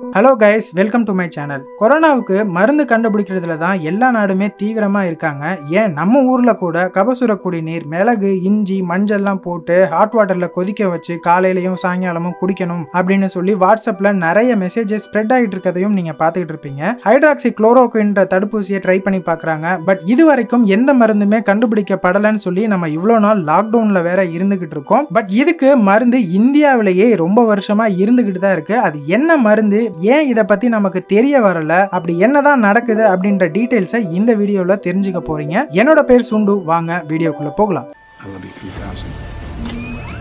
Hello guys welcome to my channel கொரோனாவுக்கு மருந்து கண்டுபிடிக்கிறதுல தான் எல்லா நாடுமே தீவிரமா இருக்காங்க ஏன் நம்ம ஊர்ல கூட கபசுர குடிநீர் மிளகு இஞ்சி மஞ்சள்லாம் போட்டு ஹாட் வாட்டர்ல கொதிக்க வச்சு காலையிலயும் சாயங்காலமும் குடிக்கணும் அப்படின்னு சொல்லி வாட்ஸ்அப்ல நிறைய மெசேஜஸ் ஸ்ப்ரெட் ஆகிட்டு இருக்கதையும் நீங்க பார்த்துக்கிட்டு இருப்பீங்க ஹைட்ராக்சி குளோரோகுன்ற தடுப்பூசியை ட்ரை பண்ணி பார்க்கறாங்க பட் இது வரைக்கும் எந்த மருந்துமே கண்டுபிடிக்கப்படலைன்னு சொல்லி நம்ம இவ்வளோ நாள் லாக்டவுன்ல வேற இருந்துகிட்டு இருக்கோம் பட் இதுக்கு மருந்து இந்தியாவிலேயே ரொம்ப வருஷமா இருந்துகிட்டு தான் இருக்கு அது என்ன மருந்து ஏன் இதை பத்தி நமக்கு தெரிய வரல அப்படி என்னதான் நடக்குது அப்படின்ற டீடைல்ஸை இந்த வீடியோல தெரிஞ்சுக்க போறீங்க என்னோட பேர் சுண்டு வாங்க வீடியோக்குள்ள போகலாம் I love you 3000.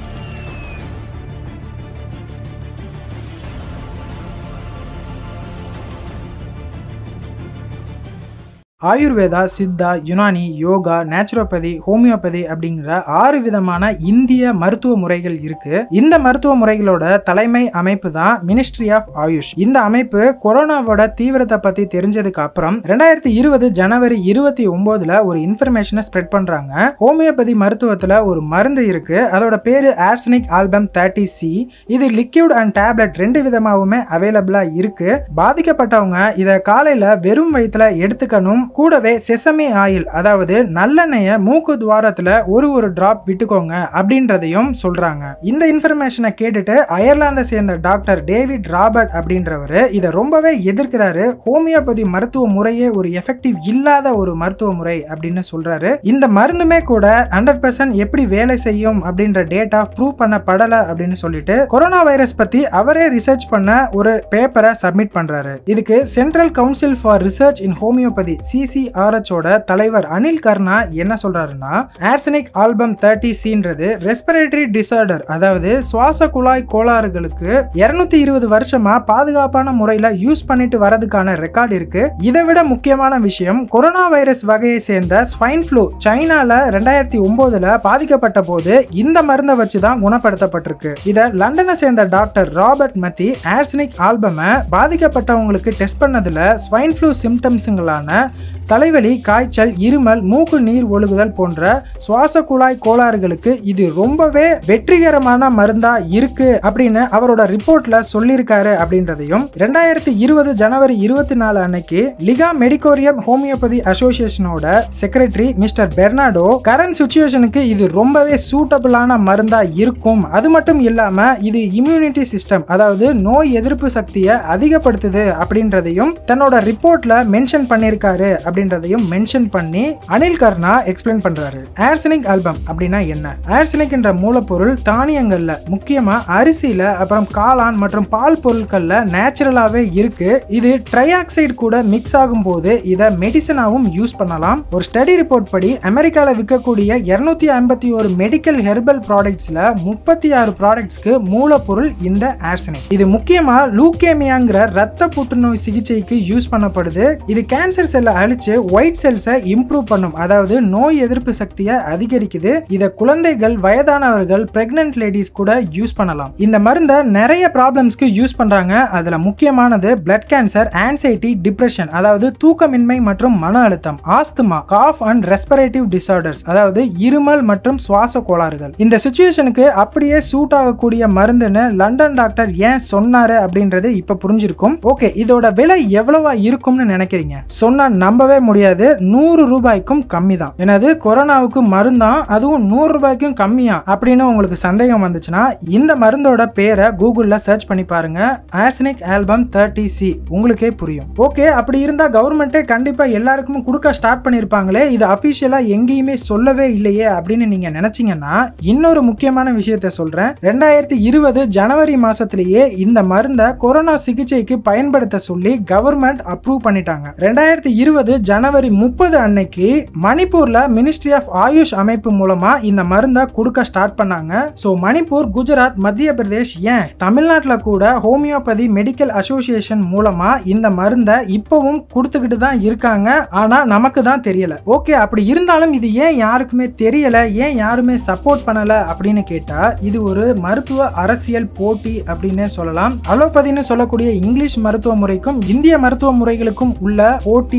Ayurveda Siddha Unani yoga naturopathy homeopathy அப்படிங்கிற ஆறு விதமான இந்திய மருத்துவ முறைகள் இருக்கு இந்த மருத்துவ முறைகளோட தலைமை அமைப்பு தான் மினிஸ்ட்ரி ஆஃப் ஆயுஷ் இந்த அமைப்பு கொரோனாவோட தீவிரத்தை பத்தி தெரிஞ்சதுக்கு அப்புறம் ரெண்டாயிரத்தி இருபது ஜனவரி இருபத்தி ஒன்பதுல ஒரு இன்ஃபர்மேஷனை ஸ்ப்ரெட் பண்றாங்க ஹோமியோபதி மருத்துவத்துல ஒரு மருந்து இருக்கு அதோட பேரு ஆர்சனிக் ஆல்பம் தேர்ட்டி சி இது லிக்யூட் அண்ட் டேப்லெட் ரெண்டு விதமாகவுமே அவைலபிளா இருக்கு பாதிக்கப்பட்டவங்க இதை காலையில வெறும் வயிற்றுல எடுத்துக்கணும் கூடவே செசமி ஆயில் அதாவது நல்லெண்ணெய மூக்கு துவாரத்துல ஒரு ஒரு டிராப் விட்டுக்கோங்க அப்படின்றதையும் சொல்றாங்க இந்த இன்ஃபர்மேஷனை கேட்டுட்டு அயர்லாந்தை சேர்ந்த டாக்டர் டேவிட் ராபர்ட் அப்படின்றவர் இதை ரொம்பவே எதிர்க்கிறாரு ஹோமியோபதி மருத்துவ முறையே ஒரு எஃபெக்டிவ் இல்லாத ஒரு மருத்துவ முறை அப்படின்னு சொல்றாரு இந்த மருந்துமே கூட ஹண்ட்ரட் பர்சன்ட் எப்படி வேலை செய்யும் அப்படின்ற டேட்டா ப்ரூவ் பண்ணப்படல அப்படின்னு சொல்லிட்டு கொரோனா வைரஸ் பத்தி அவரே ரிசர்ச் பண்ண ஒரு பேப்பரை சப்மிட் பண்றாரு இதுக்கு central council for research in homeopathy CCRH ஓட தலைவர் அனில் கர்ணா என்ன சொல்றாருன்னா ஆர்சனிக் ஆல்பம் தேர்ட்டி சின்றது ரெஸ்பிரேட்டரி டிசார்டர் அதாவது சுவாச குழாய் கோளாறுகளுக்கு இருநூத்தி இருபது வருஷமா பாதுகாப்பான முறையில யூஸ் பண்ணிட்டு வரதுக்கான ரெக்கார்ட் இருக்கு இதை விட முக்கியமான விஷயம் கொரோனா வைரஸ் வகையை சேர்ந்த ஸ்வைன் ஃப்ளூ சைனால ரெண்டாயிரத்தி ஒன்பதுல பாதிக்கப்பட்ட போது இந்த மருந்தை வச்சு தான் குணப்படுத்தப்பட்டிருக்கு இதை லண்டனை சேர்ந்த டாக்டர் ராபர்ட் மத்தி ஆர்சனிக் ஆல்பமை பாதிக்கப்பட்டவங்களுக்கு டெஸ்ட் பண்ணதுல ஸ்வைன் ஃப்ளூ சிம்டம்ஸுங்களான தலைவலி காய்ச்சல் இருமல் மூக்கு நீர் ஒழுகுதல் போன்ற சுவாச குழாய் கோளாறுகளுக்கு இது ரொம்பவே வெற்றிகரமான மருந்தா இருக்கு அப்படின்னு அவரோட ரிப்போர்ட்ல சொல்லியிருக்காரு அப்படின்றதையும் ரெண்டாயிரத்தி இருபது ஜனவரி இருபத்தி நாலு அன்னைக்கு லிகா மெடிக்கோரியம் ஹோமியோபதி அசோசியேஷனோட செக்ரட்டரி மிஸ்டர் பெர்னாடோ கரண்ட் சுச்சுவேஷனுக்கு இது ரொம்பவே சூட்டபிளான மருந்தா இருக்கும் அது மட்டும் இல்லாம இது இம்யூனிட்டி சிஸ்டம் அதாவது நோய் எதிர்ப்பு சக்தியை அதிகப்படுத்துது அப்படின்றதையும் தன்னோட ரிப்போர்ட்ல மென்ஷன் பண்ணியிருக்காரு அப்படின்றதையும் மென்ஷன் பண்ணி அனில் கர்ணா எக்ஸ்பிளைன் பண்றாரு ஆர்சனிக் ஆல்பம் அப்படின்னா என்ன ஆர்சனிக் என்ற மூலப்பொருள் தானியங்கள்ல முக்கியமா அரிசியில அப்புறம் காளான் மற்றும் பால் பொருட்கள்ல நேச்சுரலாவே இருக்கு இது ட்ரைஆக்சைடு கூட மிக்ஸ் ஆகும் போது இதை மெடிசனாவும் யூஸ் பண்ணலாம் ஒரு ஸ்டடி ரிப்போர்ட் படி அமெரிக்கால விற்கக்கூடிய இருநூத்தி ஐம்பத்தி ஒரு மெடிக்கல் ஹெர்பல் ப்ராடக்ட்ஸ்ல முப்பத்தி ஆறு ப்ராடக்ட்ஸ்க்கு மூலப்பொருள் இந்த ஆர்சனிக் இது முக்கியமா லூகேமியாங்கிற ரத்த புற்றுநோய் சிகிச்சைக்கு யூஸ் பண்ணப்படுது இது கேன்சர் செல்லை அழிச்சு ஒயிட் செல்ஸை இம்ப்ரூவ் பண்ணும் அதாவது நோய் எதிர்ப்பு சக்தியை அதிகரிக்குது இதை குழந்தைகள் வயதானவர்கள் பிரெக்னன்ட் லேடிஸ் கூட யூஸ் பண்ணலாம் இந்த மருந்தை நிறைய ப்ராப்ளம்ஸ்க்கு யூஸ் பண்றாங்க அதுல முக்கியமானது பிளட் கேன்சர் ஆன்சைட்டி டிப்ரெஷன் அதாவது தூக்கமின்மை மற்றும் மன அழுத்தம் asthma cough and respirative disorders அதாவது இருமல் மற்றும் சுவாச கோளாறுகள் இந்த சுச்சுவேஷனுக்கு அப்படியே சூட் ஆகக்கூடிய மருந்துன்னு லண்டன் டாக்டர் ஏன் சொன்னாரு அப்படின்றது இப்ப புரிஞ்சிருக்கும் ஓகே இதோட விலை எவ்வளவா இருக்கும்னு நினைக்கிறீங்க சொன்னா நம்பவே முடியாது நூறு ரூபாய்க்கும் கம்மி தான் எனது கொரோனாவுக்கு மருந்தான் அதுவும் நூறு ரூபாய்க்கும் கம்மியா அப்படின்னு உங்களுக்கு சந்தேகம் வந்துச்சுன்னா இந்த மருந்தோட பேரை கூகுள்ல சர்ச் பண்ணி பாருங்க ஆர்சனிக் ஆல்பம் தேர்ட்டி சி உங்களுக்கே புரியும் ஓகே அப்படி இருந்தா கவர்மெண்ட்டே கண்டிப்பா எல்லாருக்கும் கொடுக்க ஸ்டார்ட் பண்ணிருப்பாங்களே இது அபிஷியலா எங்கேயுமே சொல்லவே இல்லையே அப்படின்னு நீங்க நினைச்சீங்கன்னா இன்னொரு முக்கியமான விஷயத்த சொல்றேன் ரெண்டாயிரத்தி இருபது ஜனவரி மாசத்திலேயே இந்த மருந்தை கொரோனா சிகிச்சைக்கு பயன்படுத்த சொல்லி கவர்மெண்ட் அப்ரூவ் பண்ணிட்டாங்க ரெண்டாயிரத்தி இருபது ஜனவரி முப்பது அன்னைக்கு மணிப்பூர்ல மினிஸ்ட்ரி ஆஃப் ஆயுஷ் அமைப்பு மூலமா இந்த மருந்தை கொடுக்க ஸ்டார்ட் பண்ணாங்க ஸோ மணிப்பூர் குஜராத் மத்திய பிரதேஷ் ஏன் தமிழ்நாட்டில் கூட ஹோமியோபதி மெடிக்கல் அசோசியேஷன் மூலமா இந்த மருந்தை இப்பவும் கொடுத்துக்கிட்டு தான் இருக்காங்க ஆனா நமக்கு தான் தெரியல ஓகே அப்படி இருந்தாலும் இது ஏன் யாருக்குமே தெரியல ஏன் யாருமே சப்போர்ட் பண்ணல அப்படின்னு கேட்டா இது ஒரு மருத்துவ அரசியல் போட்டி அப்படின்னே சொல்லலாம் அலோபதினு சொல்லக்கூடிய இங்கிலீஷ் மருத்துவ முறைக்கும் இந்திய மருத்துவ முறைகளுக்கும் உள்ள போட்டி அரசியல்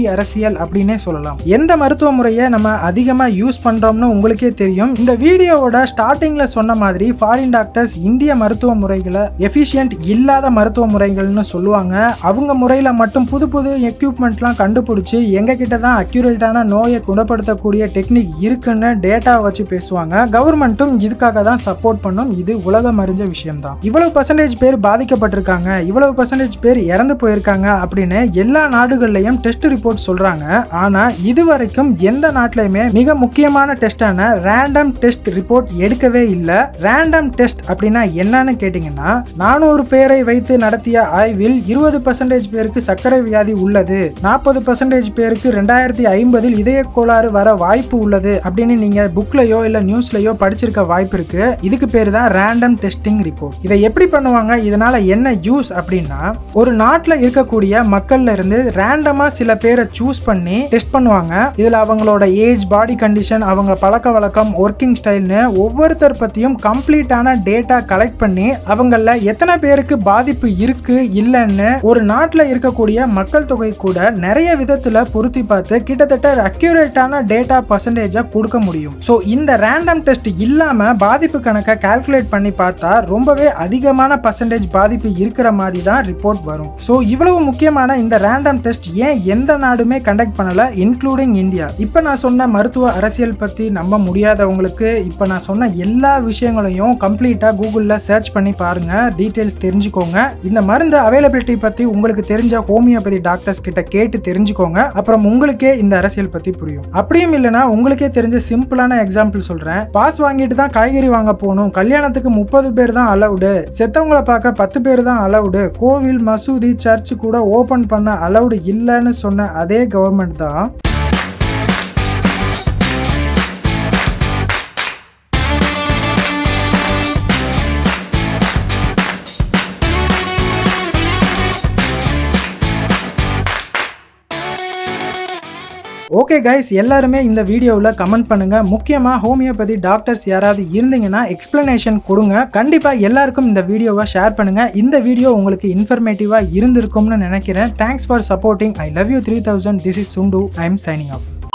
முறைகள் அப்படின்னே சொல்லலாம் எந்த மருத்துவ முறையை நம்ம அதிகமா யூஸ் பண்றோம்னு உங்களுக்கே தெரியும் இந்த வீடியோவோட ஸ்டார்டிங்ல சொன்ன மாதிரி ஃபாரின் டாக்டர்ஸ் இந்திய மருத்துவ முறைகளை எஃபிஷியன்ட் இல்லாத மருத்துவ முறைகள்னு சொல்லுவாங்க அவங்க முறையில மட்டும் புது புது எக்யூப்மெண்ட்லாம் கண்டுபிடிச்சு எங்க கிட்ட தான் அக்யூரேட்டான நோயை குணப்படுத்தக்கூடிய டெக்னிக் இருக்குன்னு டேட்டா வச்சு பேசுவாங்க கவர்மெண்ட்டும் இதுக்காக தான் சப்போர்ட் பண்ணும் இது உலகம் அறிஞ்ச விஷயம் தான் இவ்வளவு பர்சன்டேஜ் பேர் பாதிக்கப்பட்டிருக்காங்க இவ்வளவு பர்சன்டேஜ் பேர் இறந்து போயிருக்காங்க அப்படின்னு எல்லா நாடுகள்லயும் டெஸ்ட் ரிப்போர்ட் சொல்றாங்க ஆனா இது வரைக்கும் எந்த நாட்டிலையுமே மிக முக்கியமான டெஸ்டான ரேண்டம் டெஸ்ட் ரிப்போர்ட் எடுக்கவே இல்லை ரேண்டம் டெஸ்ட் அப்படின்னா என்னன்னு கேட்டிங்கன்னா நானூறு பேரை வைத்து நடத்திய ஆய்வில் இருபது பர்சன்டேஜ் பேருக்கு சர்க்கரை வியாதி உள்ளது நாற்பது பர்சன்டேஜ் பேருக்கு ரெண்டாயிரத்தி ஐம்பதில் இதய கோளாறு வர வாய்ப்பு உள்ளது அப்படின்னு நீங்க புக்லயோ இல்ல நியூஸ்லயோ படிச்சிருக்க வாய்ப்பு இருக்கு இதுக்கு பேர் தான் ரேண்டம் டெஸ்டிங் ரிப்போர்ட் இதை எப்படி பண்ணுவாங்க இதனால என்ன யூஸ் அப்படின்னா ஒரு நாட்டில் இருக்கக்கூடிய மக்கள்ல இருந்து ரேண்டமா சில பேரை சூஸ் பண்ணி டெஸ்ட் பண்ணுவாங்க இதுல அவங்களோட ஏஜ் பாடி கண்டிஷன் அவங்க பழக்க வழக்கம் ஒர்க்கிங் ஸ்டைல்னு ஒவ்வொருத்தர் பத்தியும் கம்ப்ளீட்டான டேட்டா கலெக்ட் பண்ணி அவங்கள எத்தனை பேருக்கு பாதிப்பு இருக்கு இல்லைன்னு ஒரு நாட்டில் இருக்கக்கூடிய மக்கள் தொகை கூட நிறைய விதத்துல பொருத்தி பார்த்து கிட்டத்தட்ட அக்யூரேட்டான டேட்டா பர்சன்டேஜா கொடுக்க முடியும் ஸோ இந்த ரேண்டம் டெஸ்ட் இல்லாம பாதிப்பு கணக்கை கால்குலேட் பண்ணி பார்த்தா ரொம்பவே அதிகமான பர்சன்டேஜ் பாதிப்பு இருக்கிற மாதிரி தான் ரிப்போர்ட் வரும் ஸோ இவ்வளவு முக்கியமான இந்த ரேண்டம் டெஸ்ட் ஏன் எந்த நாடுமே கண்டக்ட் பண்ணல இன்க்ளூடிங் இந்தியா இப்போ நான் சொன்ன மருத்துவ அரசியல் பத்தி நம்ப முடியாதவங்களுக்கு இப்போ நான் சொன்ன எல்லா விஷயங்களையும் கம்ப்ளீட்டா கூகுளில் சர்ச் பண்ணி பாருங்க டீட்டெயில்ஸ் தெரிஞ்சுக்கோங்க இந்த மருந்து அவைலபிலிட்டி பத்தி உங்களுக்கு தெரிஞ்ச ஹோமியோபதி டாக்டர்ஸ் கிட்ட கேட்டு தெரிஞ்சுக்கோங்க அப்புறம் உங்களுக்கே இந்த அரசியல் பத்தி புரியும் அப்படியும் இல்லைன்னா உங்களுக்கே தெரிஞ்ச சிம்பிளான எக்ஸாம்பிள் சொல்றேன் பாஸ் வாங்கிட்டு தான் காய்கறி வாங்க போகணும் கல்யாணத்துக்கு முப்பது பேர் தான் அலவுடு செத்தவங்களை பார்க்க பத்து பேர் தான் அலவுடு கோவில் மசூதி சர்ச் கூட ஓபன் பண்ண அலவுடு இல்லைன்னு சொன்ன அதே கவர்மெண்ட் தான் ஓகே கைஸ் எல்லாருமே இந்த வீடியோவில் கமெண்ட் பண்ணுங்க முக்கியமாக ஹோமியோபதி டாக்டர்ஸ் யாராவது இருந்தீங்கன்னா எக்ஸ்பிளனேஷன் கொடுங்க கண்டிப்பாக எல்லாருக்கும் இந்த வீடியோவை ஷேர் பண்ணுங்க இந்த வீடியோ உங்களுக்கு இன்ஃபர்மேட்டிவாக இருந்திருக்கும்னு நினைக்கிறேன் thanks for supporting I love you three thousand this is சுண்டு ஐ எம் சைனிங் ஆஃப்